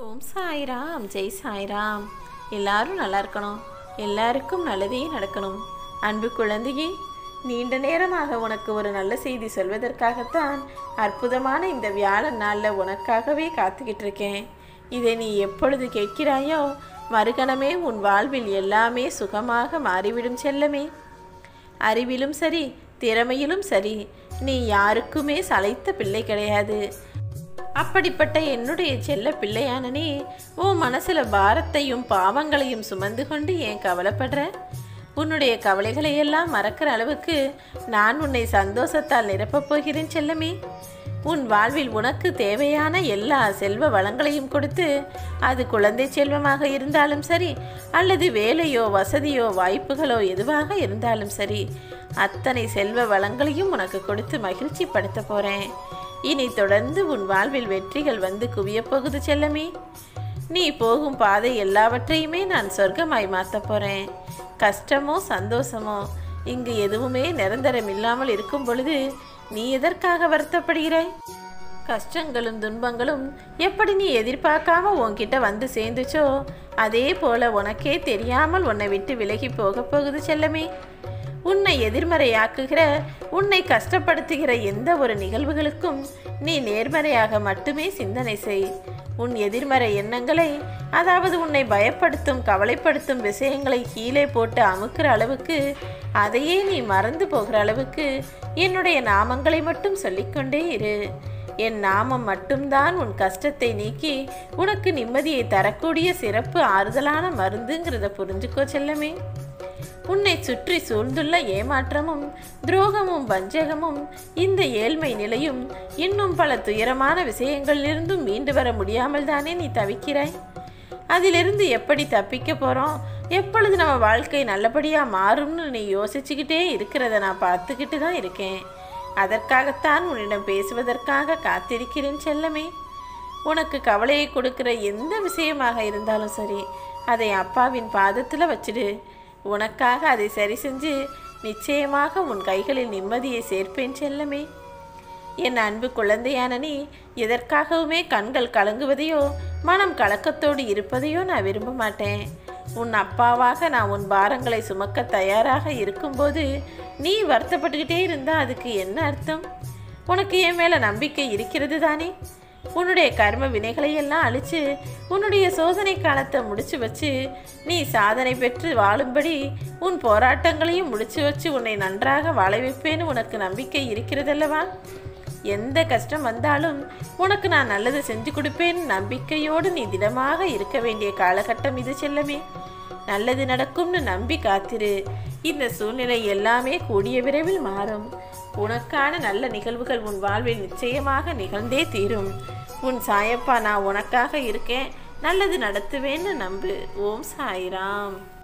ஓம் சாய்ராம் ஜெய் சாய்ராம் எல்லாரும் நல்லா இருக்கணும் எல்லாருக்கும் நல்லதே நடக்கணும் அன்பு குழந்தையே நீண்ட நேரமாக உனக்கு ஒரு நல்ல செய்தி சொல்வதற்காகத்தான் அற்புதமான இந்த வியாழன் நாளில் உனக்காகவே காத்துக்கிட்டு இருக்கேன் இதை நீ எப்பொழுது கேட்கிறாயோ மறுகணமே உன் வாழ்வில் எல்லாமே சுகமாக மாறிவிடும் செல்லமே அறிவிலும் சரி திறமையிலும் சரி நீ யாருக்குமே சளைத்த பிள்ளை கிடையாது அப்படிப்பட்ட என்னுடைய செல்ல பிள்ளையான நீ உன் மனசுல பாரத்தையும் பாவங்களையும் சுமந்து கொண்டு ஏன் கவலைப்படுற உன்னுடைய கவலைகளை எல்லாம் மறக்கிற அளவுக்கு நான் உன்னை சந்தோஷத்தால் நிரப்பப் போகிறேன் செல்லமே உன் வாழ்வில் உனக்கு தேவையான எல்லா செல்வ வளங்களையும் கொடுத்து அது குழந்தை செல்வமாக இருந்தாலும் சரி அல்லது வேலையோ வசதியோ வாய்ப்புகளோ எதுவாக இருந்தாலும் சரி அத்தனை செல்வ வளங்களையும் உனக்கு கொடுத்து மகிழ்ச்சி படுத்த போறேன் இனி தொடர்ந்து உன் வாழ்வில் வெற்றிகள் வந்து குவியப் போகுது செல்லமே நீ போகும் பாதை எல்லாவற்றையுமே நான் சொர்க்கமாய் மாற்றப் போறேன் கஷ்டமோ சந்தோஷமோ இங்கு எதுவுமே நிரந்தரம் இல்லாமல் இருக்கும் பொழுது நீ எதற்காக வருத்தப்படுகிறாய் கஷ்டங்களும் துன்பங்களும் எப்படி நீ எதிர்பார்க்காம உன்கிட்ட வந்து சேர்ந்துச்சோ அதே போல உனக்கே தெரியாமல் உன்னை விட்டு விலகி போக போகுது செல்லமே உன்னை எதிர்மறையாக்குகிற உன்னை கஷ்டப்படுத்துகிற எந்த ஒரு நிகழ்வுகளுக்கும் நீ நேர்மறையாக மட்டுமே சிந்தனை செய் உன் எதிர்மறை எண்ணங்களை அதாவது உன்னை பயப்படுத்தும் கவலைப்படுத்தும் விஷயங்களை கீழே போட்டு அமுக்கிற அளவுக்கு அதையே நீ மறந்து போகிற அளவுக்கு என்னுடைய நாமங்களை மட்டும் சொல்லிக்கொண்டே இரு என் நாமம் மட்டும்தான் உன் கஷ்டத்தை நீக்கி உனக்கு நிம்மதியை தரக்கூடிய சிறப்பு ஆறுதலான மருந்துங்கிறத புரிஞ்சுக்கோ செல்லமே உன்னை சுற்றி சூழ்ந்துள்ள ஏமாற்றமும் துரோகமும் வஞ்சகமும் இந்த ஏழ்மை நிலையும் இன்னும் பல துயரமான விஷயங்களிலிருந்தும் மீண்டு வர முடியாமல் தானே நீ தவிக்கிறாய் அதிலிருந்து எப்படி தப்பிக்க போகிறோம் எப்பொழுது நம்ம வாழ்க்கை நல்லபடியாக மாறும்னு நீ யோசிச்சுக்கிட்டே இருக்கிறத நான் பார்த்துக்கிட்டு தான் இருக்கேன் அதற்காகத்தான் உன்னிடம் பேசுவதற்காக காத்திருக்கிறேன் செல்லமே உனக்கு கவலையை கொடுக்கிற எந்த விஷயமாக இருந்தாலும் சரி அதை அப்பாவின் பாதத்தில் வச்சிடு உனக்காக அதை சரி செஞ்சு நிச்சயமாக உன் கைகளில் நிம்மதியை சேர்ப்பேன் செல்லமே என் அன்பு குழந்தையான நீ எதற்காகவுமே கண்கள் கலங்குவதையோ மனம் கலக்கத்தோடு இருப்பதையோ நான் விரும்ப மாட்டேன் உன் அப்பாவாக நான் உன் பாரங்களை சுமக்க தயாராக இருக்கும்போது நீ வருத்தப்பட்டுக்கிட்டே இருந்தா அதுக்கு என்ன அர்த்தம் உனக்கு என் மேல நம்பிக்கை இருக்கிறது தானே உன்னுடைய கர்ம வினைகளை எல்லாம் அழிச்சு உன்னுடைய சோதனை காலத்தை முடிச்சு வச்சு நீ சாதனை பெற்று வாழும்படி உன் போராட்டங்களையும் முடிச்சு வச்சு உன்னை நன்றாக வாழ வைப்பேன்னு உனக்கு நம்பிக்கை இருக்கிறதல்லவா எந்த கஷ்டம் வந்தாலும் உனக்கு நான் நல்லது செஞ்சு கொடுப்பேன் நம்பிக்கையோடு நீ திடமாக இருக்க வேண்டிய காலகட்டம் இது செல்லமே நல்லது நடக்கும்னு நம்பி காத்திரு இந்த சூழ்நிலை எல்லாமே கூடிய விரைவில் மாறும் உனக்கான நல்ல நிகழ்வுகள் உன் வாழ்வில் நிச்சயமாக நிகழ்ந்தே தீரும் உன் சாயப்பா நான் உனக்காக இருக்கேன் நல்லது நடத்துவேன்னு நம்பு ஓம் சாய்ராம்